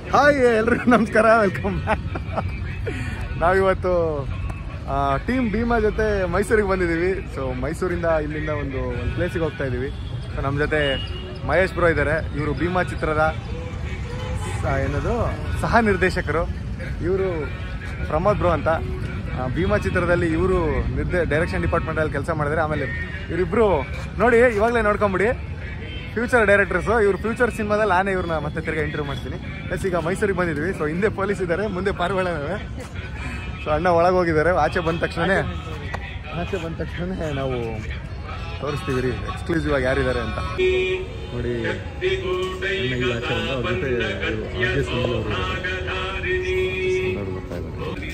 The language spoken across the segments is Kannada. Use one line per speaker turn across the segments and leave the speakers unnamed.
ಹಾಯ್ ಎಲ್ರಿಗೂ ನಮಸ್ಕಾರ ವೆಲ್ಕಮ್ ನಾವಿವತ್ತು ಟೀಮ್ ಭೀಮಾ ಜೊತೆ ಮೈಸೂರಿಗೆ ಬಂದಿದ್ದೀವಿ ಸೊ ಮೈಸೂರಿಂದ ಇಲ್ಲಿಂದ ಒಂದು ಒಂದು ಪ್ಲೇಸಿಗೆ ಹೋಗ್ತಾ ಇದ್ದೀವಿ ಸೊ ನಮ್ಮ ಜೊತೆ ಮಹೇಶ್ ಬ್ರೋ ಇದ್ದಾರೆ ಇವರು ಭೀಮಾ ಚಿತ್ರದ ಸ- ಏನದು ಸಹ ನಿರ್ದೇಶಕರು ಇವರು ಪ್ರಮೋದ್ ಬ್ರೋ ಅಂತ ಆ, ಭೀಮಾ ಚಿತ್ರದಲ್ಲಿ ಇವರು ನಿರ್ದೇ ಡೈರೆಕ್ಷನ್ ಡಿಪಾರ್ಟ್ಮೆಂಟಲ್ಲಿ ಕೆಲಸ ಮಾಡಿದ್ದಾರೆ ಆಮೇಲೆ ಇವರಿಬ್ಬರು ನೋಡಿ ಇವಾಗಲೇ ನೋಡ್ಕೊಂಬಿಡಿ ಫ್ಯೂಚರ್ ಡೈರೆಕ್ಟರ್ಸು ಇವ್ರು ಫ್ಯೂಚರ್ ಸಿನಿಮಾದಲ್ಲಿ ನಾನೇ ಇವ್ರನ್ನ ಮತ್ತೆ ತಿರ್ಗಾ ಇಂಟರ್ವ್ಯೂ ಮಾಡ್ತೀನಿ ಎಸ್ ಈಗ ಮೈಸೂರಿಗೆ ಬಂದಿದ್ದೀವಿ ಸೊ ಹಿಂದೆ ಪೊಲೀಸ್ ಇದ್ದಾರೆ ಮುಂದೆ ಪಾರಿವಾಳ ಇದಾವೆ ಸೊ ಅಣ್ಣ ಒಳಗೆ ಹೋಗಿದ್ದಾರೆ ಆಚೆ ಬಂದ ತಕ್ಷಣನೇ ಆಚೆ ಬಂದ ತಕ್ಷಣನೇ ನಾವು ತೋರಿಸ್ತೀವಿ ರೀ ಎಕ್ಸ್ಕ್ಲೂಸಿವ್ ಆಗಿ ಯಾರಿದ್ದಾರೆ ಅಂತ ನೋಡಿ ಅಣ್ಣ ಇಲ್ಲಿ ಆಚೆ ಬಂದ ಅವ್ರ ಜೊತೆ ಇವ್ರು ಆರ್ ಜೆ ಸುನಿಲ್ ಅವರು ಇದ್ದಾರೆ. ಅವ್ರು ಬರ್ತಾ ಇದ್ದಾರೆ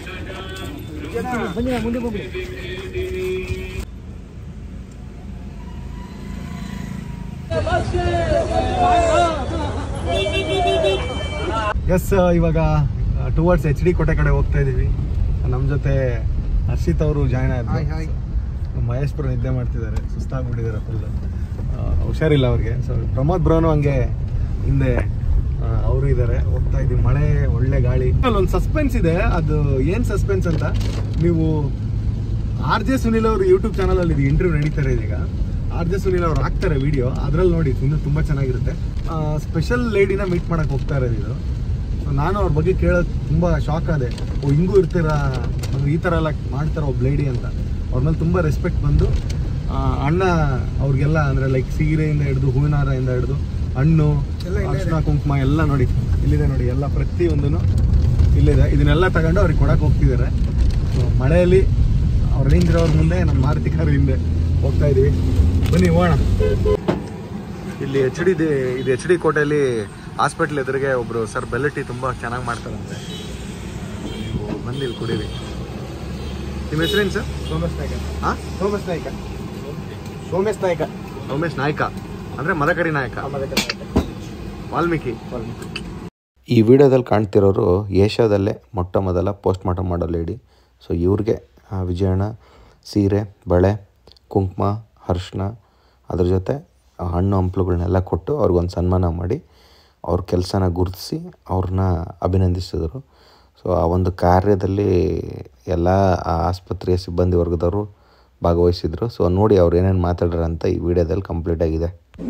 ಎಸ್ ಇವಾಗ ಟುವರ್ಡ್ಸ್ ಎಚ್ ಡಿ ಕೋಟೆ ಕಡೆ ಹೋಗ್ತಾ ಇದ್ದೀವಿ ನಮ್ಮ ಜೊತೆ ಹರ್ಷಿತ್ ಅವರು ಜಾಯ್ನ್ ಆದ್ರು ಮಹೇಶ್ ಬ್ರೋ ನಿದ್ದೆ ಮಾಡ್ತಿದ್ದಾರೆ ಸುಸ್ತಾಗ್ಬಿಟ್ಟಿದ್ದಾರೆ ಫುಲ್ ಹುಷಾರಿಲ್ಲ ಅವ್ರಿಗೆ ಸೊ ಪ್ರಮೋದ್ ಬ್ರೋನು ಹಂಗೆ ಹಿಂದೆ ಅವರು ಇದ್ದಾರೆ ಹೋಗ್ತಾ ಇದ್ದೀವಿ ಮಳೆ ಒಳ್ಳೆ ಗಾಳಿ ಒಂದು ಸಸ್ಪೆನ್ಸ್ ಇದೆ ಅದು ಏನ್ ಸಸ್ಪೆನ್ಸ್ ಅಂತ ನೀವು ಆರ್ ಜೆ ಸುನಿಲ್ ಅವರು ಯೂಟ್ಯೂಬ್ ಚಾನಲ್ ಅಲ್ಲಿ ಇಂಟರ್ವ್ಯೂ ನಡೀತಾರೆ ಈಗ ಆರ್ ಜೆ ಸುನಿಲ್ ಅವ್ರು ಹಾಕ್ತಾರೆ ವಿಡಿಯೋ ಅದ್ರಲ್ಲಿ ನೋಡಿ ಇನ್ನೂ ತುಂಬಾ ಚೆನ್ನಾಗಿರುತ್ತೆ ಸ್ಪೆಷಲ್ ಲೇಡಿನ ಮೀಟ್ ಮಾಡಕ್ ಹೋಗ್ತಾ ಇರೋದು ಇದು So ನಾನು ಅವ್ರ ಬಗ್ಗೆ ಕೇಳೋದು ತುಂಬಾ ಶಾಕ್ ಆದೆ ಓ ಹಿಂಗೂ ಇರ್ತೀರಾ ಅಂದ್ರೆ ಈ ಥರ ಎಲ್ಲ ಮಾಡ್ತಾರೆ ಒಬ್ಬ ಲೇಡಿ ಅಂತ ಅವ್ರ ಮೇಲೆ ತುಂಬ ರೆಸ್ಪೆಕ್ಟ್ ಬಂದು ಆ, ಅಣ್ಣ ಅವ್ರಿಗೆಲ್ಲ ಅಂದರೆ ಲೈಕ್ ಸೀರೆಯಿಂದ ಹಿಡಿದು ಹೂವಿನಾರದಿಂದ ಹಿಡಿದು ಹಣ್ಣು ಅರ್ಶಿನ ಕುಂಕುಮ ಎಲ್ಲ ನೋಡಿ ಇಲ್ಲಿದೆ ನೋಡಿ ಎಲ್ಲ ಪ್ರತಿಯೊಂದೂ ಇಲ್ಲಿದೆ ಇದನ್ನೆಲ್ಲ ತಗೊಂಡು ಅವ್ರಿಗೆ ಕೊಡಕ್ಕೆ ಹೋಗ್ತಿದ್ದಾರೆ ಸೊ ಮಳೆಯಲ್ಲಿ ಅವ್ರ ರೇಂಜರ್ ಅವ್ರ ಮುಂದೆ ನಮ್ಮ ಮಾರುತಿ ಕಾರ್ ಹಿಂದೆ ಹೋಗ್ತಾ ಇದೀವಿ ಬನ್ನಿ ಹೋಗೋಣ ಇಲ್ಲಿ ಎಚ್ ಡಿ ಇದು ಎಚ್ ಡಿ ಕೋಟೆಯಲ್ಲಿ ಹಾಸ್ಪಿಟ್ಲ್ ಎದುರಿಗೆ ಒಬ್ರು ಸರ್ ಬೆಲ್ಲ ಟೀ ತುಂಬ ಚೆನ್ನಾಗಿ ಮಾಡ್ತಾರಂತೆ ನೀವು ಬಂದು ಇಲ್ಲಿ ಕುಡೀರಿ ನಿಮ್ಮ ಹೆಸರೇನು ಸರ್
ಸೋಮೇಶ್ ನಾಯ್ಕ
ಹಾಂ
ಸೋಮೇಶ್ ನಾಯ್ಕ ಸೋಮೇಶ್ ನಾಯ್ಕ
ರಮೇಶ್ ನಾಯ್ಕ ಅಂದರೆ ಮದಕರಿ ನಾಯಕ ವಾಲ್ಮೀಕಿ
ಈ ವಿಡಿಯೋದಲ್ಲಿ ಕಾಣ್ತಿರೋರು ಏಷ್ಯಾದಲ್ಲೇ ಮೊಟ್ಟ ಮೊದಲ ಪೋಸ್ಟ್ ಮಾರ್ಟಮ್ ಮಾಡೋ ಲೇಡಿ ಸೊ ಇವ್ರಿಗೆ ಆ, ವಿಜಯಣ್ಣ ಸೀರೆ ಬಳೆ ಕುಂಕುಮ ಅರ್ಶಿನ ಅದ್ರ ಜೊತೆ ಆ ಹಣ್ಣು ಹಂಪ್ಲುಗಳನ್ನೆಲ್ಲ ಕೊಟ್ಟು ಅವ್ರಿಗೊಂದು ಸನ್ಮಾನ ಮಾಡಿ ಅವ್ರ ಕೆಲಸನ ಗುರುತಿಸಿ ಅವ್ರನ್ನ ಅಭಿನಂದಿಸಿದರು ಸೊ ಆ ಒಂದು ಕಾರ್ಯದಲ್ಲಿ ಎಲ್ಲ ಆ ಆಸ್ಪತ್ರೆಯ ಸಿಬ್ಬಂದಿ ವರ್ಗದವರು ಭಾಗವಹಿಸಿದರು ಸೊ ನೋಡಿ ಅವ್ರು ಏನೇನು ಮಾತಾಡ್ರ ಅಂತ ಈ ವಿಡಿಯೋದಲ್ಲಿ ಕಂಪ್ಲೀಟ್ ಆಗಿದೆ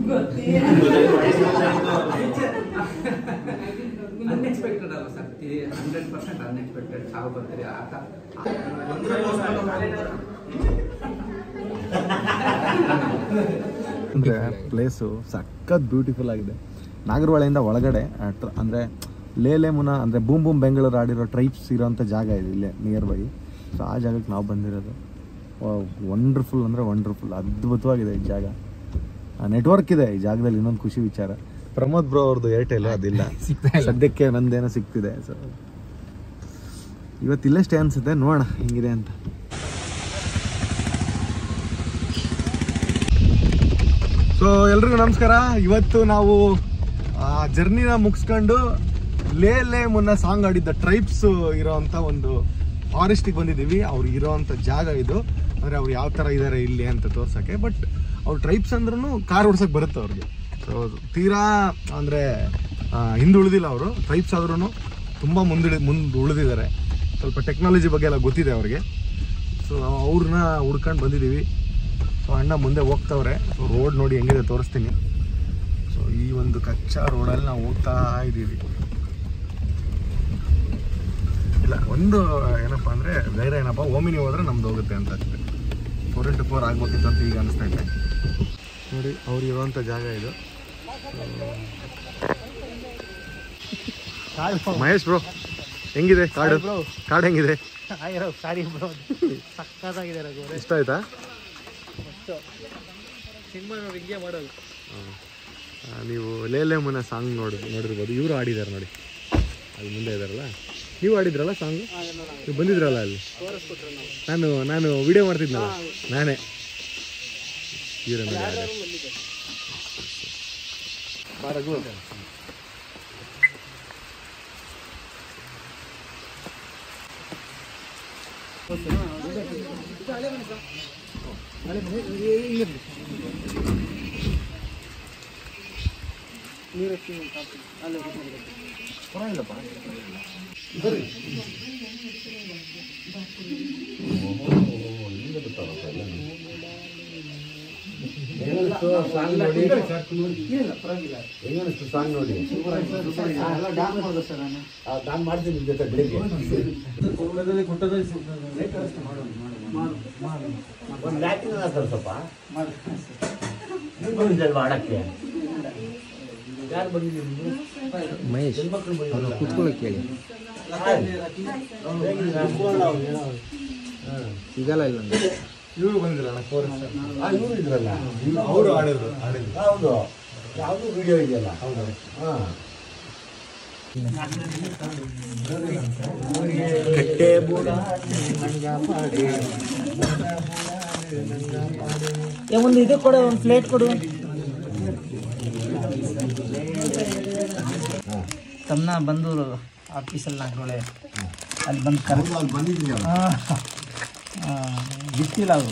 ಅನ್ಎಕ್ಸ್ಪೆಕ್ಟೆಡ್ ಅಲ್ಲ ಸರ್ ಹಂಡ್ರೆಡ್ ಪರ್ಸೆಂಟ್ ಅನ್ಎಕ್ಸ್ಪೆಕ್ಟೆಡ್ ಸಾವು ಬರ್ತೀರಿ ಆತ
ಅಂದರೆ ಪ್ಲೇಸು ಸಖತ್ ಬ್ಯೂಟಿಫುಲ್ ಆಗಿದೆ ನಾಗರಹೊಳೆಯಿಂದ ಒಳಗಡೆ ಆ, ಟ್ರ- ಅಂದ್ರೆ ಲೇಲೆ ಮುನ ಅಂದರೆ ಬೂಮ್ ಬೂಮ್ ಬೆಂಗಳೂರು ಆಡಿರೋ ಟ್ರೈಬ್ಸ್ ಇರೋಂಥ ಜಾಗ ಇದೆ ಇಲ್ಲೇ ನಿಯರ್ ಬೈ ಸೊ ಆ ಜಾಗಕ್ಕೆ ನಾವು ಬಂದಿರೋದು ವಂಡರ್ಫುಲ್ ಅಂದರೆ ವಂಡರ್ಫುಲ್ ಅದ್ಭುತವಾಗಿದೆ ಈ ಜಾಗ ನೆಟ್ವರ್ಕ್ ಇದೆ ಈ ಜಾಗದಲ್ಲಿ ಇನ್ನೊಂದು ಖುಷಿ ವಿಚಾರ ಪ್ರಮೋದ್ ಬ್ರೋ ಅವ್ರದ್ದು ಏರ್ಟೆಲ್ ಅದಿಲ್ಲ ಸದ್ಯಕ್ಕೆ ನಂದೇನೋ ಸಿಗ್ತಿದೆ ಸೊ ಇವತ್ತು ಇಲ್ಲೇ ಸ್ಟೇ ಅನ್ಸುತ್ತೆ ನೋಡೋಣ ಹೆಂಗಿದೆ ಅಂತ ಸೊ ಎಲ್ರಿಗೂ ನಮಸ್ಕಾರ ಇವತ್ತು ನಾವು ಆ ಜರ್ನಿನ ಮುಗಿಸ್ಕೊಂಡು ಲೇ ಲೇ ಮುನ್ನ ಸಾಂಗ್ ಆಡಿದ್ದ ಟ್ರೈಬ್ಸ್ ಇರೋವಂಥ ಒಂದು ಫಾರೆಸ್ಟಿಗೆ ಬಂದಿದ್ದೀವಿ ಅವ್ರು ಇರೋವಂಥ ಜಾಗ ಇದು ಅಂದರೆ ಅವ್ರು ಯಾವ ಥರ ಇದ್ದಾರೆ ಇಲ್ಲಿ ಅಂತ ತೋರ್ಸೋಕ್ಕೆ ಬಟ್ ಅವ್ರು ಟ್ರೈಬ್ಸ್ ಅಂದ್ರೂ ಕಾರ್ ಓಡ್ಸೋಕೆ ಬರುತ್ತೆ ಅವ್ರಿಗೆ ಸೊ ತೀರಾ ಅಂದರೆ ಹಿಂದುಳಿದಿಲ್ಲ ಅವರು ಟ್ರೈಬ್ಸ್ ಆದ್ರೂ ತುಂಬ ಮುಂದೆ ಮುಂದೆ ಉಳಿದಿದ್ದಾರೆ ಸ್ವಲ್ಪ ಟೆಕ್ನಾಲಜಿ ಬಗ್ಗೆ ಎಲ್ಲ ಗೊತ್ತಿದೆ ಅವ್ರಿಗೆ ಸೊ ಅವ್ರನ್ನ ಹುಡ್ಕೊಂಡು ಬಂದಿದ್ದೀವಿ ಸೊ ಅಣ್ಣ ಮುಂದೆ ಹೋಗ್ತವ್ರೆ ಸೊ ರೋಡ್ ನೋಡಿ ಹೆಂಗಿದೆ ತೋರಿಸ್ತೀನಿ ಸೊ ಈ ಒಂದು ಕಚ್ಚಾ ರೋಡಲ್ಲಿ ನಾವು ಹೋಗ್ತಾ ಇದ್ದೀವಿ ಇಲ್ಲ ಒಂದು ಏನಪ್ಪ ಅಂದರೆ ಧೈರ್ಯ ಏನಪ್ಪ ಓಮಿನಿ ಹೋದ್ರೆ ನಮ್ದು ಹೋಗುತ್ತೆ ಅಂತ ಅಷ್ಟೇ ಫೋರ್ ಇಂಟು ಫೋರ್ ಆಗ್ಬೇಕಿತ್ತು ಅಂತ ಈಗ ಅನಿಸ್ತಾ ಇದೆ ನೋಡಿ ಅವ್ರು ಇರುವಂಥ ಜಾಗ ಇದು ಮಹೇಶ್ ಬ್ರೋ ಹೆಂಗಿದೆ ಕಾಡು ಕಾಡು ಹೆಂಗಿದೆ
ಸಾರಿ ಬ್ರೋ ಸಕ್ಕತ್ತಾಗಿದೆ ರಘು
ಇಷ್ಟ ಆಯ್ತಾ
ಸಿನಿಮಾ ನೋಡಿ ಹಿಂಗೆ ಮಾಡೋದು
ಆ, ನೀವು ಲೇಲೆ ಮುನ ಸಾಂಗ್ ನೋಡಿ ನೋಡಿರ್ಬೋದು ಇವರು ಆಡಿದ್ದಾರೆ ನೋಡಿ ಅಲ್ಲಿ ಮುಂದೆ ಇದ್ದಾರಲ್ಲ ನೀವು ಆಡಿದ್ರಲ್ಲ ಸಾಂಗ್ ನೀವು ಬಂದಿದ್ರಲ್ಲ ಅಲ್ಲಿ ನಾನು ನಾನು ವಿಡಿಯೋ ಮಾಡ್ತಿದ್ನಲ್ಲ ನಾನೇ ಇವರೇ ನೋಡಿ ಆಡಿದ್ದು. ಬಾ ರಘು.
ಹೆಂಗನಿಸ್ತು ಸಾಂಗ್ ನೋಡಿ ನಾನು ಮಾಡ್ತೀನಿ ನಿಮ್ ಜೊತೆ ಬೆಳಿಗ್ಗೆ ಒಂದು ಲ್ಯಾಟಿನ್ ಹಾಕ್ತಾರೆ ಸ್ವಲ್ಪ ನೀವು ಬಂದಿದ್ದಲ್ವಾ ಆಡಕ್ಕೆ ಯಾರು ಬಂದಿದ್ದೀರಿ
ಮಹೇಶ್ ಕುತ್ಕೊಳ್ಳೋಕೆ ಕೇಳಿ ಸಿಗಲ್ಲ ಇಲ್ಲ
ಇವರು ಬಂದಿರಲ್ಲ ಕೋರಸ್
ಇವರು ಇದ್ರಲ್ಲ
ಅವರು ಆಡಿದ್ರು ಆಡಿದ್ರು
ಹೌದು ಯಾವುದು ವಿಡಿಯೋ ಇದೆಯಲ್ಲ ಹೌದು ಹಾಂ ಕಟ್ಟೆ ಬೂಡ
ಒಂದು ಇದು ಕೊಡು ಒಂದು ಪ್ಲೇಟ್ ಕೊಡು ತಮ್ಮನ ಬಂದು ಆಫೀಸಲ್ಲಿ ನಾಲ್ಕರೊಳೆ ಅಲ್ಲಿ ಬಂದು ಕರ್
ಅಲ್ಲಿ ಬಂದಿದ್ದೀನಿ
ಬಿಟ್ಟಿಲ್ಲ ಅದು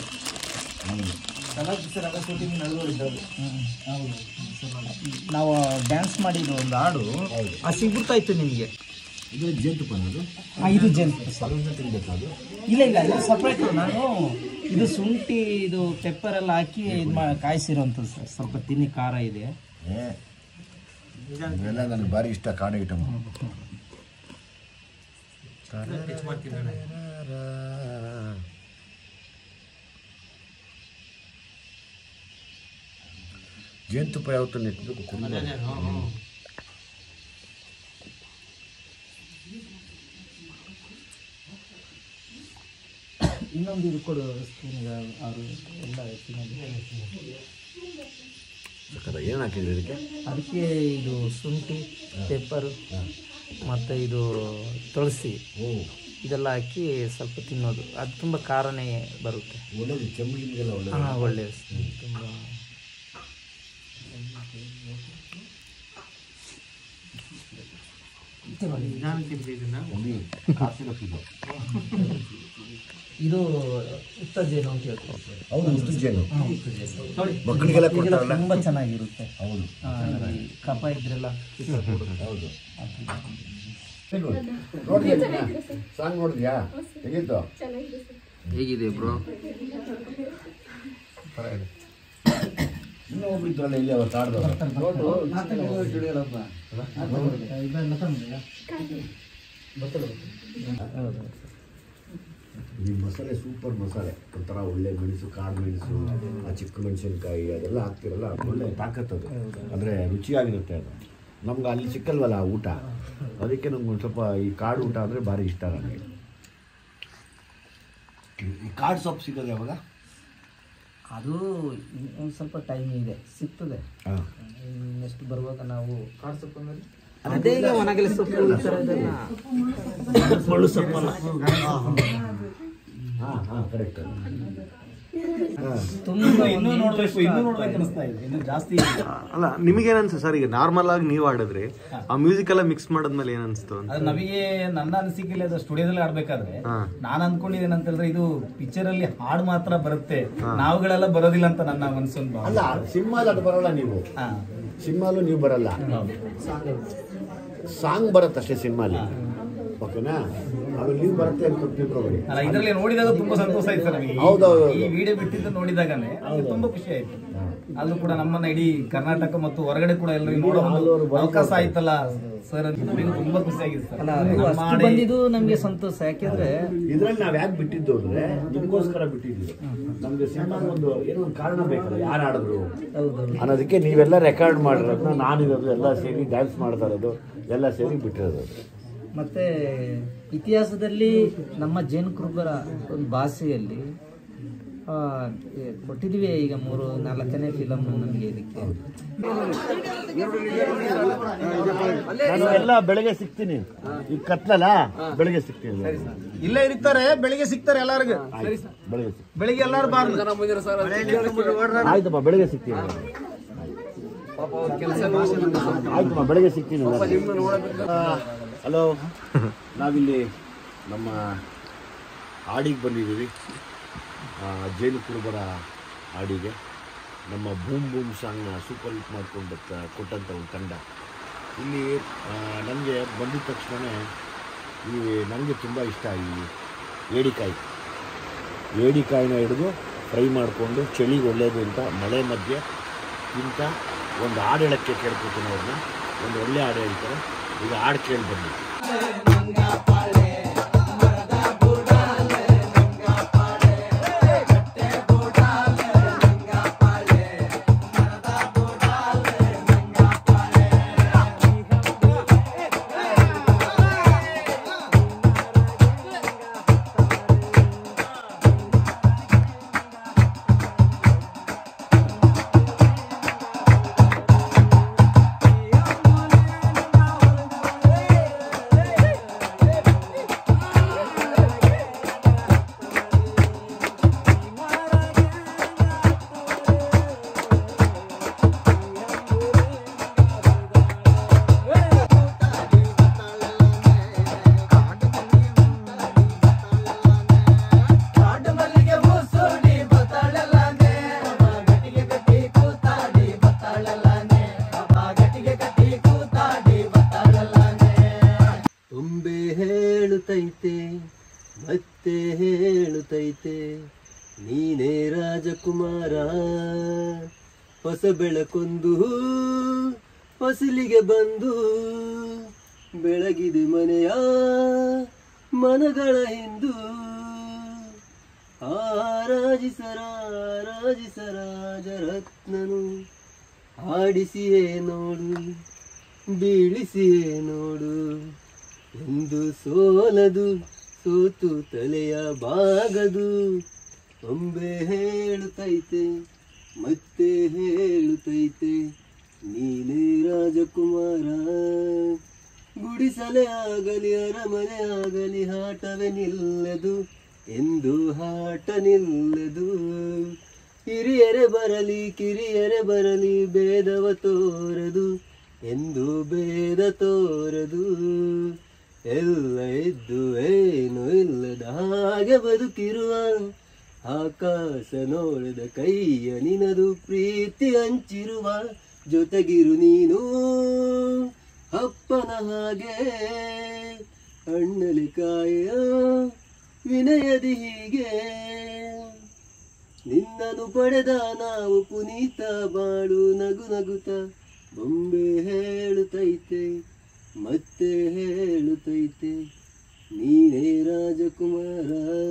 ನಾವು ಡ್ಯಾನ್ಸ್ ಮಾಡಿದ್ದು ಒಂದು ಹಾಡು ಅದು ಸಿಗ್ಬಿಡ್ತಾ ಇತ್ತು ನಿಮಗೆ
ಇದು ಜೇನುತುಪ್ಪ ಅನ್ನೋದು
ಇದು ಜೇನು
ಅದನ್ನ ತಿನ್ಬೇಕಾದ್ರು
ಇಲ್ಲ ಇಲ್ಲ ಇದು ಸಪ್ರೇಟ್ ನಾನು ಇದು ಶುಂಠಿ ಇದು ಪೆಪ್ಪರ್ ಎಲ್ಲ ಹಾಕಿ ಇದು ಮಾ ಕಾಯಿಸಿರೋಂಥದ್ದು ಸರ್ ಸ್ವಲ್ಪ ತಿನ್ನಿ ಖಾರ ಇದೆ
ಏ ಇವೆಲ್ಲ ನನಗೆ ಭಾರಿ ಇಷ್ಟ ಕಾಡು ಐಟಮ್ ಜೇನುತುಪ್ಪ ಯಾವತ್ತೂ ನೆಟ್ಟಬೇಕು ಕುಡಿದ
ಇನ್ನೊಂದು ಇದು ಕೊಡು ಸ್ಪೂನ್ಗೆ ಅವರು ಎಲ್ಲ ತಿನ್ನೋದು
ಏನು ಹಾಕಿದ್ರಿ ಇದಕ್ಕೆ
ಅದಕ್ಕೆ ಇದು ಶುಂಠಿ ಪೆಪ್ಪರು ಮತ್ತು ಇದು ತುಳಸಿ
ಓ
ಇದೆಲ್ಲ ಹಾಕಿ ಸ್ವಲ್ಪ ತಿನ್ನೋದು ಅದು ತುಂಬ ಖಾರನೇ ಬರುತ್ತೆ
ಒಳ್ಳೇದು ಕೆಮ್ಮಿಗೆಲ್ಲ ಒಳ್ಳೇದು
ಹಾಂ ಒಳ್ಳೆಯದು ತುಂಬ
ಒಮ್ಮೆ ಕಾಫಿ ಹಾಕಿದ್ದು
ಇದು ಉತ್ತ ಜೇನು ಅಂತ ಹೇಳ್ತೀವಿ
ಹೌದು ಉದ್ದು ಜೇನು
ನೋಡಿ
ಮಕ್ಕಳಿಗೆಲ್ಲ
ಇದೆಲ್ಲ
ಕೊಡ್ತಾರಲ್ಲ
ತುಂಬ ಚೆನ್ನಾಗಿರುತ್ತೆ
ಹೌದು
ಆ, ಈ ಕಫ ಇದ್ರೆಲ್ಲ
ಹೌದು ನೋಡಿದ್ಯಾ ಸಾಂಗ್ ನೋಡಿದ್ಯಾ ಹೇಗಿತ್ತು
ಹೇಗಿದೆ ಬ್ರೋ
ಇನ್ನೂ ಒಬ್ಬಿದ್ರಲ್ಲ ಇಲ್ಲಿ ಅವತ್ತು ಆಡ್ದವ್ರು ಈ ಮಸಾಲೆ ಸೂಪರ್ ಮಸಾಲೆ ಒಂಥರ ಒಳ್ಳೆ ಮೆಣಸು ಕಾಡು ಮೆಣಸು ಆ ಚಿಕ್ಕ ಮೆಣಸಿನ್ಕಾಯಿ ಅದೆಲ್ಲ ಹಾಕ್ತಿರಲ್ಲ ಒಳ್ಳೆ ತಾಕತ್ತದು ಅಂದರೆ ರುಚಿಯಾಗಿರುತ್ತೆ ಅದು ನಮ್ಗೆ ಅಲ್ಲಿ ಸಿಕ್ಕಲ್ವಲ್ಲ ಆ ಊಟ ಅದಕ್ಕೆ ನಮ್ಗೆ ಒಂದು ಸ್ವಲ್ಪ ಈ ಕಾಡು ಊಟ ಅಂದರೆ ಭಾರಿ ಇಷ್ಟ ನನಗೆ ಈ ಕಾಡು ಸೊಪ್ಪು ಸಿಗೋದು ಯಾವಾಗ
ಅದು ಒಂದು ಸ್ವಲ್ಪ ಟೈಮ್ ಇದೆ ಸಿಗ್ತದೆ
ಹಾಂ
ನೆಕ್ಸ್ಟ್ ಬರುವಾಗ ನಾವು ಅದೇ ಈಗ ಒಣಗಲೆ ಸೊಪ್ಪು ಈ ಥರ ಇದೆಲ್ಲ
ಮುಳ್ಳು ಸೊಪ್ಪಲ್ಲ ಹಾಂ ಹಾಂ ಕರೆಕ್ಟ್
ತುಂಬ ಇನ್ನೂ ನೋಡ್ಬೇಕು ಇನ್ನೂ ನೋಡ್ಬೇಕು ಅನಿಸ್ತಾ ಇದೆ ಇನ್ನು ಜಾಸ್ತಿ
ಅಲ್ಲ ನಿಮಗೇನ್ ಅನ್ಸುತ್ತೆ ಸರ್ ಈಗ ನಾರ್ಮಲ್ ಆಗಿ ನೀವು ಆಡಿದ್ರಿ ಆ ಮ್ಯೂಸಿಕ್ ಎಲ್ಲ ಮಿಕ್ಸ್ ಮಾಡದ್ಮೇಲೆ ಏನ್ ಅನ್ಸ್ತು ಅಂತ
ಅದು ನಮಗೆ ನನ್ನ ಅನಿಸಿಕೆಯಲ್ಲಿ ಅದು ಸ್ಟುಡಿಯೋದಲ್ಲಿ ಆಡ್ಬೇಕಾದ್ರೆ
ಹಾ.
ನಾನು ಅನ್ಕೊಂಡಿದ್ದೇನೆ ಅಂತ ಹೇಳಿದ್ರೆ ಇದು ಪಿಕ್ಚರ್ ಅಲ್ಲಿ ಹಾಡು ಮಾತ್ರ ಬರುತ್ತೆ ನಾವುಗಳೆಲ್ಲ ಬರೋದಿಲ್ಲ ಅಂತ ನನ್ನ ಮನಸ್ಸೊಂದು ಭಾವನೆ.
ಅಲ್ಲ ಸಿನಿಮಾದ ಅದು ಬರಲ್ಲ ನೀವು
ಹಾ.
ಸಿನಿಮಾಲು ನೀವು ಬರಲ್ಲ ಸಾಂಗ್ ಬರುತ್ತಷ್ಟೇ ಸಿನಿಮಾಲಿ ಓಕೆನಾ ಆಮೇಲೆ ನೀವು ಬರುತ್ತೆ ಅಂತ ತಿಳ್ಕೊಬೇಡಿ
ಅಲ್ಲ ಇದರಲ್ಲಿ ನೋಡಿದಾಗ ತುಂಬಾ ಸಂತೋಷ ಆಯ್ತು ಸರ್ ನಮಗೆ ಈ-
ಹೌದೌದು.
ಈ ವಿಡಿಯೋ ಬಿಟ್ಟಿದ್ದು ನೋಡಿದಾಗನೇ ನಮ್ಗೆ ತುಂಬಾ ಖುಷಿ ಆಯ್ತು ಅದು ಕೂಡ ನಮ್ಮನ್ನ ಇಡೀ ಕರ್ನಾಟಕ ಮತ್ತು ಹೊರಗಡೆ ಕೂಡ ಎಲ್ಲರಿಗೂ ನೋಡೋ ಒಂದು ಅವಕಾಶ ಆಯ್ತಲ್ಲ ಸರ್ ಅಂತ ನಮಗೆ ತುಂಬಾ ಖುಷಿ ಆಗಿದೆ ಸರ್ ನಮ್ಮ
ಅಷ್ಟು
ಹಾಡೇ-
ಬಂದಿದ್ದು ನಮಗೆ ಸಂತೋಷ ಯಾಕೆಂದ್ರೆ
ಇದ್ರಲ್ಲಿ ನಾವ್ ಯಾಕೆ ಬಿಟ್ಟಿದ್ದು ಅಂದ್ರೆ ನಿಮ್ಗೋಸ್ಕರ ಬಿಟ್ಟಿದ್ವಿ ನಮ್ಗೆ ಸಿನಿಮಾ ಒಂದು ಏನೋ ಒಂದು ಕಾರಣ ಬೇಕಲ್ಲ ಯಾರು ಆಡಿದ್ರು ಅನ್ನೋದಕ್ಕೆ ನೀವೆಲ್ಲ ರೆಕಾರ್ಡ್ ಮಾಡಿರೋದನ್ನ ನಾನಿರೋದು ಎಲ್ಲ ಸೇರಿ ಡ್ಯಾನ್ಸ್ ಮಾಡ್ತಾ ಇರೋದು ಎಲ್ಲ ಸೇರಿ ಬಿಟ್ಟಿರೋದು ಅದು.
ಮತ್ತೆ ಇತಿಹಾಸದಲ್ಲಿ ನಮ್ಮ ಜೇನ್ ಕುರುಬರ ಒಂದು ಭಾಷೆಯಲ್ಲಿ ಆ, ಏ, ಕೊಟ್ಟಿದ್ದೀವಿ ಈಗ ಮೂರು ನಾಲ್ಕನೇ ಫಿಲಮ್ ನಮಗೆ ಇದಕ್ಕೆ
ನಾನು ಎಲ್ಲ ಬೆಳಗ್ಗೆ ಸಿಗ್ತೀನಿ ಈಗ ಕತ್ಲಲ್ಲ ಬೆಳಗ್ಗೆ ಸಿಗ್ತೀನಿ
ಇಲ್ಲೇ ಇರ್ತಾರೆ ಬೆಳಿಗ್ಗೆ ಸಿಗ್ತಾರೆ ಎಲ್ಲರಿಗೂ
ಆಯ್ತು, ಬೆಳಗ್ಗೆ ಸಿಗ್ತೀನಿ
ಬೆಳಿಗ್ಗೆ ಎಲ್ಲಾರು ಬಾರ್ದು
ಆಯ್ತಮ್ಮ ಬೆಳಗ್ಗೆ ಸಿಗ್ತೀನಿ ಆಯ್ತಮ್ಮ ಬೆಳಗ್ಗೆ ಸಿಗ್ತೀನಿ ಹಲೋ ನಾವಿಲ್ಲಿ ನಮ್ಮ ಹಾಡಿಗೆ ಬಂದಿದ್ದೀವಿ ಆ, ಜೇನು ಕುರುಬರ ಹಾಡಿಗೆ ನಮ್ಮ ಬೂಮ್ ಬೂಮ್ ಸಾಂಗ್ನ ಸೂಪರ್ ಹಿಟ್ ಮಾಡ್ಕೊಂಡು ಕೊಟ್ಟಂಥ ಒಂದು ತಂಡ ಇಲ್ಲಿ ನನಗೆ ಬಂದಿದ ತಕ್ಷಣ ಈ ನನಗೆ ತುಂಬ ಇಷ್ಟ ಈ ಏಡಿಕಾಯಿ ಏಡಿಕಾಯಿನ ಹಿಡಿದು ಫ್ರೈ ಮಾಡಿಕೊಂಡು ಚಳಿಗೆ ಒಳ್ಳೆಯದು ಅಂತ ಮಳೆ ಮಧ್ಯೆ ಇಂಥ ಒಂದು ಹಾಡು ಹೇಳೋಕ್ಕೆ ಕೇಳ್ಕೊತೀನಿ ಅವ್ರನ್ನ ಒಂದು ಒಳ್ಳೆ ಹಾಡು ಹೇಳ್ತಾರೆ ಈಗ ಹಾಡು ಕೇಳಿ ಬನ್ನಿ
ತುಂಬೆ ಹೇಳುತ್ತೈತೆ ಮತ್ತೆ ಹೇಳುತ್ತೈತೆ ನೀನೇ ರಾಜಕುಮಾರ ಹೊಸ ಬೆಳಕೊಂದು ಹೊಸಲಿಗೆ ಬಂದು ಬೆಳಗಿದೆ ಮನೆಯ ಮನಗಳ ಹಿಂದು ಆರಾಜಿಸರ ರಾಜರತ್ನನು ಆಡಿಸಿಯೇ ನೋಡು ಬೀಳಿಸಿಯೇ ನೋಡು ಎಂದು ಸೋಲದು ಸೋತು ತಲೆಯ ಬಾಗದು ಒಮ್ಮೆ ಹೇಳುತ್ತೈತೆ ಮತ್ತೆ ಹೇಳುತ್ತೈತೆ ನೀನೇ ರಾಜಕುಮಾರ ಗುಡಿಸಲೇ ಆಗಲಿ ಅರಮನೆ ಆಗಲಿ ಹಾಟವೇ ನಿಲ್ಲದು ಎಂದು ಹಾಟ ನಿಲ್ಲದು ಹಿರಿಯರೆ ಬರಲಿ ಕಿರಿಯರೆ ಬರಲಿ ಭೇದವ ತೋರದು ಎಂದು ಭೇದ ತೋರದು ಎಲ್ಲ ಇದ್ದು ಏನು ಇಲ್ಲದ ಹಾಗೆ ಬದುಕಿರುವ ಆಕಾಶ ನೋಡದ ಕೈಯ ನಿನದು ಪ್ರೀತಿ ಹಂಚಿರುವ ಜೊತೆಗಿರು ನೀನು ಅಪ್ಪನ ಹಾಗೆ ಅಣ್ಣಲಿ ಕಾಯ ವಿನಯದಿ ಹೀಗೆ ನಿನ್ನನ್ನು ಪಡೆದ ನಾವು ಪುನೀತ ಬಾಳು ನಗು ನಗುತ್ತ ಬೊಂಬೆ ಹೇಳುತ್ತೈತೆ ಮತ್ತೆ ಹೇಳುತ್ತೈತೆ ನೀನೇ ರಾಜಕುಮಾರ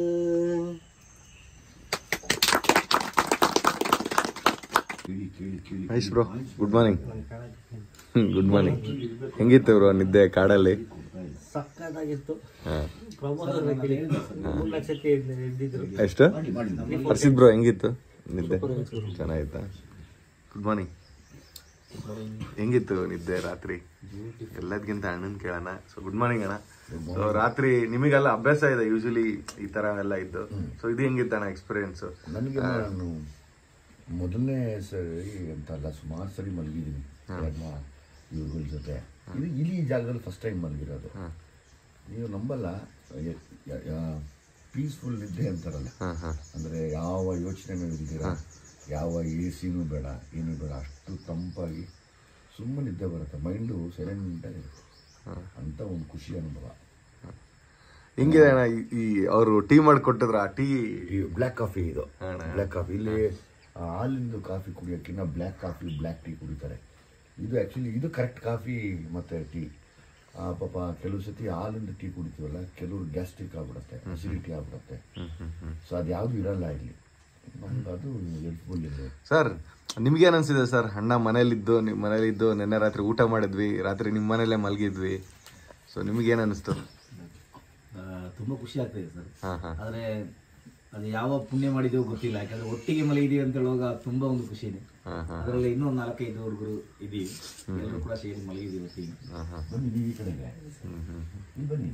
nice bro good morning good morning ಹೆಂಗಿತ್ತು ಬ್ರೋ ನಿದ್ದೆ ಕಾಡಲ್ಲಿ
ಸಕ್ಕತ್ತಾಗಿತ್ತು
ಹಾ.
ಪ್ರಮೋದ ಮೂರು ಲಕ್ಷಕ್ಕೆ ಎದ್ದಿದ್ರು
ಎಷ್ಟು ಹರ್ಷಿತ್ ಬ್ರೋ ಹೆಂಗಿತ್ತು ನಿದ್ದೆ ಚೆನ್ನಾಗಿತ್ತಾ ಗುಡ್ ಮಾರ್ನಿಂಗ್ ಹೆಂಗಿತ್ತು ನಿದ್ದೆ ರಾತ್ರಿ ಎಲ್ಲದಕ್ಕಿಂತ ಅಣ್ಣನ್ ಕೇಳೋಣ ಸೊ ಗುಡ್ ಮಾರ್ನಿಂಗ್ ಅಣ್ಣ ಸೊ ರಾತ್ರಿ ನಿಮಗೆಲ್ಲ ಅಭ್ಯಾಸ ಇದೆ ಯೂಶಲಿ ಈ ತರ ಎಲ್ಲ ಇದ್ದು ಸೊ ಇದು ಹೆಂಗಿತ್ತು ಅಣ್ಣ ಎಕ್ಸ್ಪೀರಿಯನ್ಸ್
ನನಗೆ ನಾನು ಮೊದಲನೇ ಸರಿ ಅಂತಲ್ಲ ಸುಮಾರು ಸರಿ ಮಲಗಿದ್ದೀನಿ ಇವ್ರುಗಳ ಜೊತೆ ಇದು ಇಲ್ಲಿ ಈ ಜಾಗದಲ್ಲಿ ಫಸ್ಟ್ ಟೈಮ್ ಮಲಗಿರೋದು ನೀವು ನಂಬಲ್ಲ ಪೀಸ್ಫುಲ್ ನಿದ್ದೆ ಅಂತಾರಲ್ಲ ಅಂದರೆ ಯಾವ ಯೋಚನೆನೂ ಇಲ್ದಿರ ಯಾವ ಎ ಸಿನೂ ಬೇಡ ಏನೂ ಬೇಡ ಅಷ್ಟು ತಂಪಾಗಿ ಸುಮ್ಮನೆ ನಿದ್ದೆ ಬರುತ್ತೆ ಮೈಂಡು ಸೈಲೆಂಟಾಗಿರುತ್ತೆ ಅಂತ ಒಂದು ಖುಷಿ ಅನುಭವ
ಹೆಂಗಿದೆ ಅಣ್ಣ ಈ- ಈ ಅವರು ಟೀ ಮಾಡಿಕೊಟ್ಟಿದ್ರ ಆ ಟೀ
ಈ ಬ್ಲ್ಯಾಕ್ ಕಾಫಿ ಇದು ಬ್ಲ್ಯಾಕ್ ಕಾಫಿ ಇಲ್ಲಿ ಆ ಹಾಲಿಂದು ಕಾಫಿ ಕುಡಿಯೋಕ್ಕಿಂತ ಬ್ಲ್ಯಾಕ್ ಕಾಫಿ ಬ್ಲ್ಯಾಕ್ ಟೀ ಕುಡಿತಾರೆ ಇದು ಆ್ಯಕ್ಚುಲಿ ಇದು ಕರೆಕ್ಟ್ ಕಾಫಿ ಮತ್ತು ಟೀ ಆ ಪಾಪ ಕೆಲವು ಸತಿ ಹಾಲಿಂದ ಟೀ ಕುಡಿತೀವಲ್ಲ ಕೆಲವರು ಗ್ಯಾಸ್ಟ್ರಿಕ್ ಆಗ್ಬಿಡುತ್ತೆ ಅಸಿಡಿಟಿ ಆಗ್ಬಿಡುತ್ತೆ ಸೊ ಅದು ಯಾವುದು ಇರಲ್ಲ ಇಲ್ಲಿ ನಮ್ಗೆ ಅದು ಹೆಲ್ಪ್ಫುಲ್ ಇದೆ
ಸರ್ ನಿಮ್ಗೇನ್ ಅನ್ಸಿದೆ ಸರ್ ಅಣ್ಣ ಮನೇಲಿದ್ದು ನಿಮ್ ಮನೇಲಿದ್ದು ನಿನ್ನೆ ರಾತ್ರಿ ಊಟ ಮಾಡಿದ್ವಿ ರಾತ್ರಿ ನಿಮ್ಮ ಮನೇಲೆ ಮಲಗಿದ್ವಿ ಸೊ ನಿಮ್ಗೇನ್ ಅನಿಸ್ತು
ಆ, ತುಂಬಾ ಖುಷಿ ಆಗ್ತದೆ ಸರ್
ಹಾ ಹಾ
ಆದ್ರೆ ಅದು ಯಾವ ಪುಣ್ಯ ಮಾಡಿದೆವೋ ಗೊತ್ತಿಲ್ಲ ಯಾಕಂದ್ರೆ ಒಟ್ಟಿಗೆ ಮಲಗಿದೀವಿ ಅಂತ ಹೇಳುವಾಗ ತುಂಬಾ ಒಂದು ಖುಷಿ ಇದೆ
ಹಾ ಹಾ
ಅದರಲ್ಲಿ ಇನ್ನೂ ಒಂದು ನಾಲ್ಕೈದು ಹುಡುಗರು ಇದೀವಿ ಎಲ್ಲರೂ ಕೂಡ ಸೇರಿ ಮಲಗಿದೀವಿ ಒಟ್ಟಿಗೆ
ಹಾ ಹಾ
ಬನ್ನಿ ನೀವು ಈ ಕಡೆಗೆ ಇಲ್ಲಿ ಬನ್ನಿ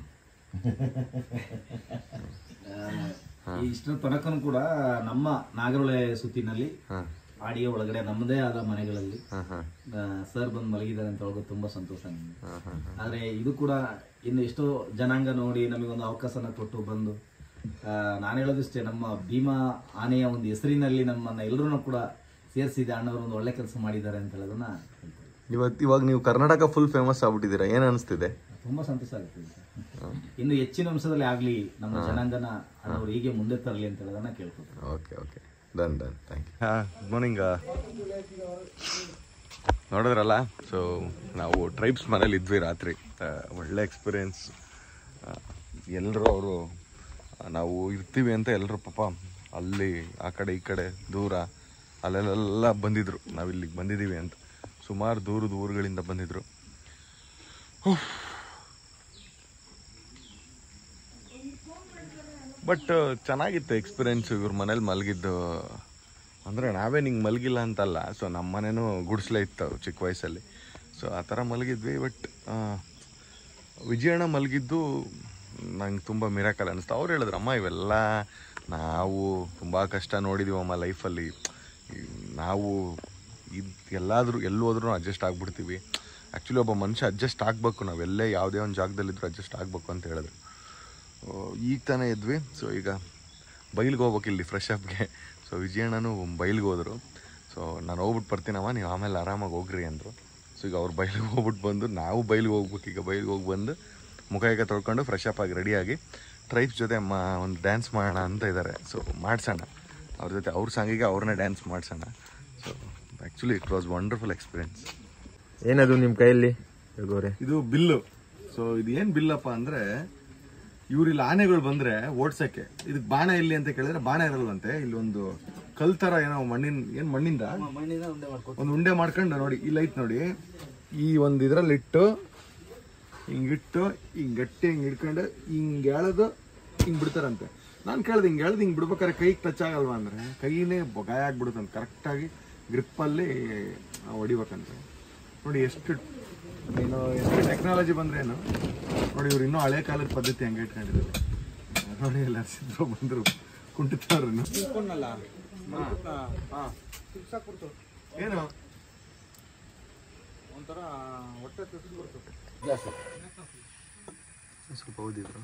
ಆ, ಈ ಇಷ್ಟರ ತನಕನೂ ಕೂಡ ನಮ್ಮ ನಾಗರೊಳೆ ಸುತ್ತಿನಲ್ಲಿ
ಹಾ
ಆಡಿಯೋ ಒಳಗಡೆ ನಮ್ಮದೇ ಆದ ಮನೆಗಳಲ್ಲಿ
ಹಾ ಹಾ
ಸರ್ ಬಂದು ಮಲಗಿದ್ದಾರೆ ಅಂತ ಹೇಳೋದು ತುಂಬಾ ಸಂತೋಷ ನನಗೆ ಆದ್ರೆ ಇದು ಕೂಡ ಇನ್ನು ಎಷ್ಟೋ ಜನಾಂಗ ನೋಡಿ ನಮಗೊಂದು ಅವಕಾಶನ ಕೊಟ್ಟು ಬಂದು ಆ, ನಾನು ಹೇಳೋದಿಷ್ಟೇ ನಮ್ಮ ಭೀಮಾ ಆನೆಯ ಒಂದು ಹೆಸರಿನಲ್ಲಿ ನಮ್ಮನ್ನ ಎಲ್ಲರೂ ಕೂಡ ಸೇರಿಸಿದೆ ಅಣ್ಣವರು ಒಂದು ಒಳ್ಳೆ ಕೆಲಸ ಮಾಡಿದ್ದಾರೆ ಅಂತ ಹೇಳೋದನ್ನ ಹೇಳ್ತೀನಿ.
ಇವತ್ತು ಇವಾಗ ನೀವು ಕರ್ನಾಟಕ ಫುಲ್ ಫೇಮಸ್ ಆಗ್ಬಿಟ್ಟಿದ್ದೀರಾ ಏನು ಅನಿಸ್ತಿದೆ
ತುಂಬಾ ಸಂತೋಷ ಆಗುತ್ತೆ ಸರ್ ಇನ್ನು ಹೆಚ್ಚಿನ ಅಂಶದಲ್ಲಿ ಆಗ್ಲಿ ನಮ್ಮ ಜನಾಂಗನ ಅವರು ಹೀಗೆ ಮುಂದೆ ತರಲಿ ಅಂತ ಹೇಳೋದನ್ನ ಕೇಳ್ಕೊತೀನಿ
okay okay done done thank you ಹಾಂ ಗುಡ್ ಮಾರ್ನಿಂಗ್ ನೋಡಿದ್ರಲ್ಲ ಸೊ ನಾವು ಟ್ರೈಬ್ಸ್ ಮನೇಲಿ ಇದ್ವಿ ರಾತ್ರಿ ಆ, ಒಳ್ಳೆ ಎಕ್ಸ್ಪೀರಿಯೆನ್ಸ್ ಎಲ್ಲರೂ ಅವರು ನಾವು ಇರ್ತೀವಿ ಅಂತ ಎಲ್ಲರೂ ಪಾಪ ಅಲ್ಲಿ ಆ ಕಡೆ ಈ ಕಡೆ ದೂರ ಅಲ್ಲೆಲ್ಲ ಬಂದಿದ್ರು ನಾವು ಇಲ್ಲಿಗೆ ಬಂದಿದ್ದೀವಿ ಅಂತ ಸುಮಾರು ದೂರದ ಊರುಗಳಿಂದ ಬಂದಿದ್ರು ಬಟ್ ಚೆನ್ನಾಗಿತ್ತು ಎಕ್ಸ್ಪೀರಿಯೆನ್ಸ್ ಇವ್ರ ಮನೇಲಿ ಮಲಗಿದ್ದು ಅಂದರೆ ನಾವೇ ನಿಂಗೆ ಮಲಗಿಲ್ಲ ಅಂತಲ್ಲ ಸೊ ನಮ್ಮ ಮನೇನೂ ಗುಡಿಸ್ಲೇ ಇತ್ತು ಚಿಕ್ಕ ವಯಸ್ಸಲ್ಲಿ ಸೊ ಆ ಥರ ಮಲಗಿದ್ವಿ ಬಟ್ ವಿಜಯಣ್ಣ ಮಲಗಿದ್ದು ನಂಗೆ ತುಂಬ ಮಿರಾಕಲ್ ಅನಿಸ್ತು ಅವ್ರು ಹೇಳಿದ್ರು ಅಮ್ಮ ಇವೆಲ್ಲ ನಾವು ತುಂಬ ಕಷ್ಟ ನೋಡಿದೀವಮ್ಮ ಲೈಫಲ್ಲಿ ನಾವು ಇದು ಎಲ್ಲಾದರೂ ಎಲ್ಲಿ ಹೋದ್ರೂ ಅಡ್ಜಸ್ಟ್ ಆಗ್ಬಿಡ್ತೀವಿ ಆ್ಯಕ್ಚುಲಿ ಒಬ್ಬ ಮನುಷ್ಯ ಅಡ್ಜಸ್ಟ್ ಆಗಬೇಕು ನಾವೆಲ್ಲೇ ಯಾವುದೇ ಒಂದು ಜಾಗದಲ್ಲಿದ್ದರೂ ಅಡ್ಜಸ್ಟ್ ಆಗಬೇಕು ಅಂತ ಹೇಳಿದ್ರು ಆ, ಈಗ ತಾನೇ ಇದ್ವಿ ಸೊ ಈಗ ಬೈಲ್ಗೆ ಹೋಗ್ಬೇಕು ಇಲ್ಲಿ ಫ್ರೆಶ್ ಅಪ್ಗೆ ಸೊ ವಿಜಯಣ್ಣನು ಬೈಲ್ಗೆ ಹೋದರು ಸೊ ನಾನು ಹೋಗ್ಬಿಟ್ಟು ಬರ್ತೀನಮ್ಮ ನೀವು ಆಮೇಲೆ ಆರಾಮಾಗಿ ಹೋಗ್ರಿ ಅಂದರು ಸೊ ಈಗ ಅವ್ರು ಬೈಲಿಗೆ ಹೋಗ್ಬಿಟ್ಟು ಬಂದು ನಾವು ಬೈಲಿಗೆ ಹೋಗ್ಬೇಕು ಈಗ ಬೈಲಿಗೆ ಹೋಗಿ ಬಂದು ಮುಖ ಈಗ ತೊಳ್ಕೊಂಡು ಫ್ರೆಶ್ ಅಪ್ ಆಗಿ ರೆಡಿಯಾಗಿ ಟ್ರೈಬ್ಸ್ ಜೊತೆ ಮಾ ಒಂದು ಡ್ಯಾನ್ಸ್ ಮಾಡೋಣ ಅಂತ ಇದ್ದಾರೆ ಸೊ ಮಾಡ್ಸೋಣ ಅವ್ರ ಜೊತೆ ಅವ್ರ ಸಾಂಗಿಗೆ ಅವ್ರನ್ನೇ ಡ್ಯಾನ್ಸ್ ಮಾಡ್ಸೋಣ so actually it was wonderful experience
ಏನದು ನಿಮ್ಮ ಕೈಯಲ್ಲಿ ಗೋರೆ
ಇದು ಬಿಲ್ಲು ಸೊ ಇದು ಏನು ಬಿಲ್ಲಪ್ಪ ಅಂದರೆ ಇವ್ರು ಇಲ್ಲಿ ಆನೆಗಳು ಬಂದ್ರೆ ಓಡ್ಸಕ್ಕೆ ಇದಕ್ಕೆ ಬಾಣ ಇಲ್ಲಿ ಅಂತ ಕೇಳಿದ್ರೆ ಬಾಣ ಇರಲ್ವಂತೆ ಇಲ್ಲಿ ಒಂದು ಕಲ್ ತರ ಏನೋ ಮಣ್ಣಿನ ಏನ್ ಮಣ್ಣಿಂದ ಒಂದು ಉಂಡೆ ಮಾಡ್ಕೊಂಡು ನೋಡಿ ಈ ಲೈಟ್ ನೋಡಿ ಈ ಒಂದು ಇದ್ರಲ್ಲಿ ಇಟ್ಟು ಹಿಂಗಿಟ್ಟು ಹಿಂಗ್ ಗಟ್ಟಿ ಹಿಂಗ್ ಹಿಡ್ಕೊಂಡು ಹಿಂಗ್ ಎಳೆದು ಹಿಂಗ್ ಬಿಡ್ತಾರಂತೆ ನಾನು ಕೇಳ್ದೆ ಹಿಂಗ್ ಎಳ್ದು ಹಿಂಗ್ ಬಿಡ್ಬೇಕಾದ್ರೆ ಕೈಗೆ ಟಚ್ ಆಗಲ್ವಾ ಅಂದ್ರೆ ಕೈನೇ ಗಾಯ ಆಗ್ಬಿಡುತ್ತಂತೆ ಕರೆಕ್ಟಾಗಿ ಗ್ರಿಪ್ಪಲ್ಲಿ ಹೊಡಿಬೇಕಂತೆ ನೋಡಿ ಎಷ್ಟು ಏನು ಎಷ್ಟು ಟೆಕ್ನಾಲಜಿ ಬಂದ್ರೇನು ನೋಡಿ ಇವ್ರು ಇನ್ನೂ ಹಳೆ ಕಾಲದ ಪದ್ಧತಿ ಹಂಗೆ ಇಟ್ಕೊಂಡಿದ್ದಾರೆ ನೋಡಿ ಎಲ್ಲ ಸಿದ್ರು ಬಂದರು ಕುಂಟಿತವ್ರು ಏನು ಸ್ವಲ್ಪ ಓದಿದ್ರು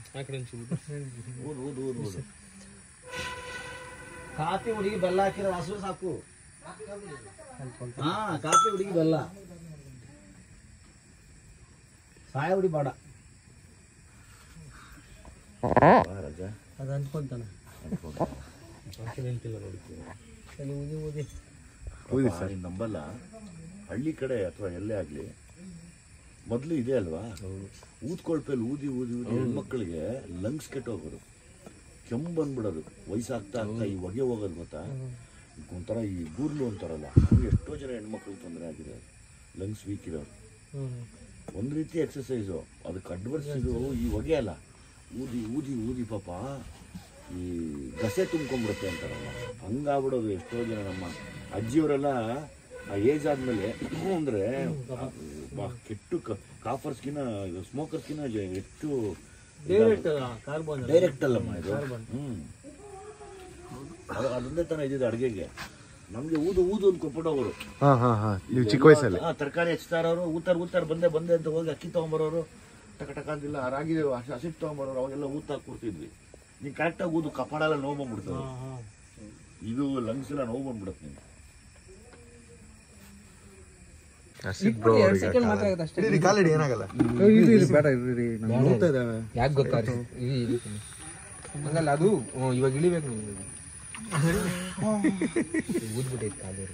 ಕಾಫಿ ಹುಡುಗಿ ಬೆಲ್ಲ ಹಾಕಿರೋ ಹಸು ಸಾಕು ಹಾ ಕಾಫಿ ಹುಡುಗಿ ಬೆಲ್ಲ ಸಾಯ ಹುಡಿ ಬೇಡ
ಅದು ಅನ್ಕೊಂತಾನ
ಪಾಪ, ನೀನ್ ನಂಬಲ್ಲ ಹಳ್ಳಿ ಕಡೆ ಅಥವಾ ಎಲ್ಲೇ ಆಗ್ಲಿ ಮೊದಲು ಇದೆ ಅಲ್ವಾ ಊದ್ಕೊಳ್ಪೆಲ್ ಊದಿ ಊದಿ ಊದಿ ಹೆಣ್ಮಕ್ಳಿಗೆ ಲಂಗ್ಸ್ ಕೆಟ್ಟೋಗೋದು ಕೆಮ್ಮು ಬಂದ್ಬಿಡೋದು ವಯಸ್ಸಾಗ್ತಾ ಆಗ್ತಾ ಈ ಹೊಗೆ ಹೋಗೋದು ಗೊತ್ತಾ ಒಂಥರ ಈ ಗೂರ್ಲು ಅಂತಾರಲ್ಲ ಅವ್ರಿಗೆ ಎಷ್ಟೋ ಜನ ಹೆಣ್ಮಕ್ಳಿಗೆ ತೊಂದರೆ ಆಗಿದೆ ಲಂಗ್ಸ್ ವೀಕ್ ಇರೋರು ಒಂದು ರೀತಿ ಎಕ್ಸಸೈಸು ಅದಕ್ಕೆ ಅಡ್ವರ್ಸ್ ಇದು ಈ ಹೊಗೆ ಅಲ್ಲ ಊದಿ ಊದಿ ಊದಿ ಪಾಪ ಈ ಗಸೆ ತುಂಬ್ಕೊಂಡ್ಬಿಡುತ್ತೆ ಅಂತಾರಲ್ಲ ಹಂಗಾಗ್ಬಿಡೋದು ಎಷ್ಟೋ ಜನ ನಮ್ಮ ಅಜ್ಜಿಯವರೆಲ್ಲ ಆ ಏಜ್ ಆದ್ಮೇಲೆ ಅಂದ್ರೆ ಬಾ ಕೆಟ್ಟು ಕಾಫರ್ಸ್ಕಿನ ಸ್ಮೋಕರ್ಸ್ಕಿನ ಹೆಚ್ಚು ಡೈರೆಕ್ಟ್ ಅಲ್ಲಮ್ಮ ಇದು ಹ್ಮ್ ಅದು- ಅದೊಂದೇ ತರ ಇದ್ದಿದ್ದು ಅಡುಗೆಗೆ ನಮ್ಗೆ ಊದು ಊದು ಅಂತ ಕೊಟ್ಬಿಡೋರು
ಹಾ ಹಾ ಹಾ ನೀವು ಚಿಕ್ಕ ವಯಸ್ಸಲ್ಲಿ
ಹಾ, ತರಕಾರಿ ಹೆಚ್ಚುತ್ತಾರವರು ಊತಾರ ಊತಾರ ಬಂದೆ ಬಂದೆ ಅಂತ ಹೋಗಿ ಅಕ್ಕಿ ತಗೊಂಬರೋರು ಟಕ ಟಕ ಅಂತಿಲ್ಲ ರಾಗಿ ಹಸಿ- ಹಸಿಟ್ಟು ತಗೊಂಬರೋರು ಅವಾಗೆಲ್ಲ ಊತ ಕೊಡ್ತಿದ್ವಿ ನೀನ್ ಕರೆಕ್ಟಾಗಿ ಊದು ಕಪಾಳ ಎಲ್ಲ ನೋವು ಬಂದ್ಬಿಡ್ತದೆ ಇದು ಲಂಗ್ಸ್ ಎಲ್ಲ ನೋವು ಬಂದ್ಬಿಡುತ್ತೆ ನಿಂಗೆ
ಕಾಲಿಡಿ ಏನಾಗಲ್ಲ
ಯಾಕೆ ಗೊತ್ತಾ ಹಂಗಲ್ಲ ಅದು ಹ್ಮ್, ಇವಾಗ ಇಳಿಬೇಕು ನೀವು ಊದ್ಬಿಟ್ಟೈತೆ ಕಾಲು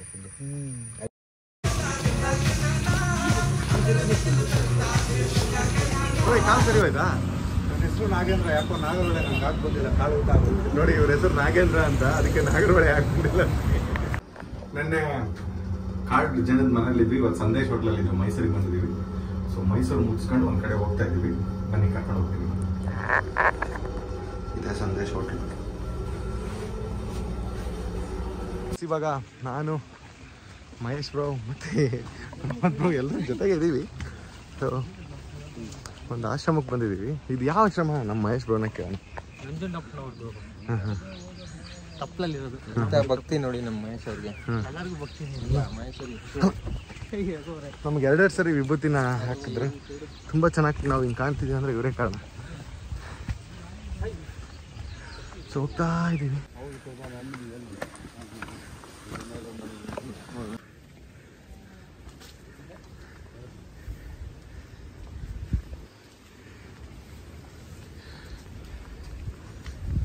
ಕಾಲು ಸರಿ ಹೋಯ್ತಾ ನನ್ನ ಹೆಸರು ನಾಗೇಂದ್ರ ಯಾಕೋ ನಾಗರೊಳೆ ನಂಗೆ ಹಾಕ್ಬಂದಿಲ್ಲ ಕಾಲು ಊಟ ಆಗ್ಬಿಟ್ಟಿದೆ. ನೋಡಿ ಇವ್ರ ಹೆಸರು ನಾಗೇಂದ್ರ ಅಂತ ಅದಕ್ಕೆ ನಾಗರೊಳೆ ಹಾಕ್ಬಿಟ್ಟಿಲ್ಲ ನೆನ್ನೆ ಕಾಡು ಜನದ ಮನೇಲಿ ಇದ್ವಿ ಇವತ್ತು ಸಂದೇಶ್ ಹೋಟ್ಲಲ್ಲಿ ಇದ್ವಿ ಮೈಸೂರಿಗೆ ಬಂದಿದ್ದೀವಿ ಸೊ ಮೈಸೂರು ಮುಗಿಸ್ಕೊಂಡು ಒಂದ್ ಕಡೆ ಹೋಗ್ತಾ ಇದೀವಿ ಬನ್ನಿ ಕರ್ಕೊಂಡು ಹೋಗ್ತೀವಿ ಇದೆ ಸಂದೇಶ್ ಹೋಟ್ಲ್ ಇವಾಗ ನಾನು ಮಹೇಶ್ ಬ್ರೋ ಮತ್ತೆ ಹನುಮಂತ್ ಬ್ರೋ ಎಲ್ಲರ ಜೊತೆಗೆ ಇದ್ದೀವಿ ಸೊ ಒಂದು ಆಶ್ರಮಕ್ಕೆ ಬಂದಿದ್ದೀವಿ ಇದು ಯಾವ ಆಶ್ರಮ ನಮ್ಮ ಮಹೇಶ್ ಬ್ರೋನ ಕೇಳೋಣ
ತಪ್ಪಲಲ್ಲಿರೋದು ಭಕ್ತಿ ನೋಡಿ ನಮ್ಮ ಮಹೇಶ್ ಅವ್ರಿಗೆ ಎಲ್ಲರಿಗೂ ಭಕ್ತಿ ಇಲ್ಲ ಮಹೇಶ್ ಅವ್ರಿಗೆ
ನಮ್ಗೆ ಎರಡೆರಡು ಸರಿ ವಿಭೂತಿನ ಹಾಕಿದ್ರೆ ತುಂಬ ಚೆನ್ನಾಗಿ ನಾವು ಹಿಂಗೆ ಕಾಣ್ತಿದ್ದೀವಿ ಅಂದರೆ ಇವರೇ ಕಾರಣ ಸೊ ಹೋಗ್ತಾ ಇದ್ದೀವಿ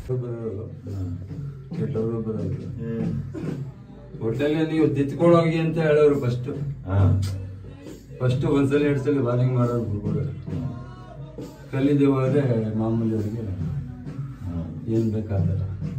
ಬರೋರು ಕೆಟ್ಟವರು ಬರೋರು ಒಟ್ಟಲ್ಲಿ ನೀವು ದಿತ್ಕೊಂಡು ಹೋಗಿ ಅಂತ ಹೇಳೋರು ಫಸ್ಟ್ ಫಸ್ಟ್ ಒಂದ್ಸಲ ಎರಡು ಸಲ ವಾರ್ನಿಂಗ್ ಮಾಡೋರು ಗುರುಗಳು ಕಲ್ಲಿದೆ ಹೋದ್ರೆ ಮಾಮೂಲಿ ಅವ್ರಿಗೆ ಏನ್ ಬೇಕಾದಲ್ಲ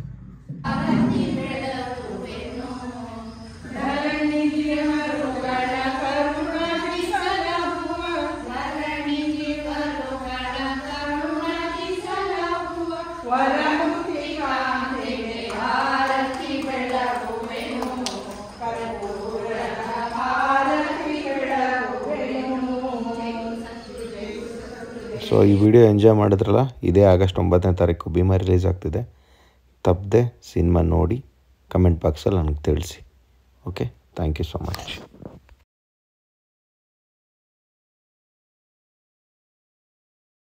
ಸೊ ಈ ವಿಡಿಯೋ ಎಂಜಾಯ್ ಮಾಡಿದ್ರಲ್ಲ ಇದೇ ಆಗಸ್ಟ್ ಒಂಬತ್ತನೇ ತಾರೀಕು ಭೀಮಾ ರಿಲೀಸ್ ಆಗ್ತಿದೆ ತಪ್ಪದೆ ಸಿನಿಮಾ ನೋಡಿ ಕಮೆಂಟ್ ಬಾಕ್ಸಲ್ಲಿ ನನಗೆ ತಿಳಿಸಿ okay thank you so much